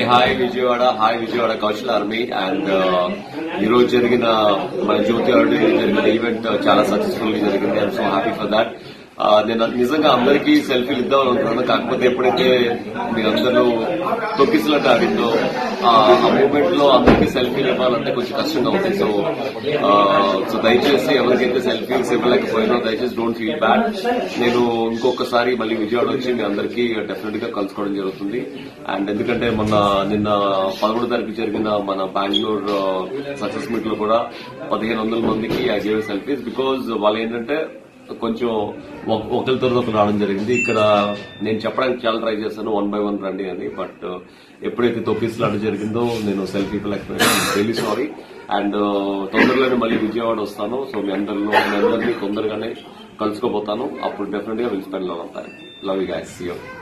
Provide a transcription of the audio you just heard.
hi Vijayawada hi Vijayawada Kaushal army and ఈ రోజు జరిగిన మన జ్యోతి ఆర్డీ జరిగిన ఈవెంట్ చాలా సక్సెస్ఫుల్ గా జరిగింది I'm so happy for that నేను నిజంగా అందరికీ సెల్ఫీలు ఇద్దాం అనుకున్నాను కాకపోతే ఎప్పుడైతే మీరందరూ తొక్కిసలాట ఆడిందో ఆ మూమెంట్ లో అందరికీ సెల్ఫీలు ఇవ్వాలంటే కొంచెం కష్టంగా ఉంది సో సో దయచేసి ఎవరికైతే సెల్ఫీస్ ఇవ్వలేకపోయినో దయచేసి డోంట్ ఫీల్ బ్యాడ్ నేను ఇంకొకసారి మళ్ళీ విజయవాడ వచ్చి మీ అందరికీ డెఫినెట్ గా కలుసుకోవడం జరుగుతుంది అండ్ ఎందుకంటే మొన్న నిన్న పదమూడు తారీఖు జరిగిన మన బెంగళూరు సక్సెస్ మీట్ లో కూడా పదిహేను వందల మందికి ఐ గేవ్ సెల్ఫీస్ బికాజ్ వాళ్ళు ఏంటంటే కొంచెం ఒక- ఒకరి తర్వాత ఒకరు రావడం జరిగింది ఇక్కడ నేను చెప్పడానికి చాలా ట్రై చేశాను వన్ బై వన్ రండి అని బట్ ఎప్పుడైతే తొక్కిసలాట జరిగిందో నేను సెల్ఫీ ఇవ్వలేకపోయాను రియలీ సారీ అండ్ తొందరలోనే మళ్ళీ విజయవాడ వస్తాను సో మీ అందరిలో మీ అందరినీ తొందరగానే కలుసుకోబోతాను అప్పుడు డెఫినెట్ గా విల్ స్పెండ్ లో ఉంటాను లవ్ యూ గైస్ యూ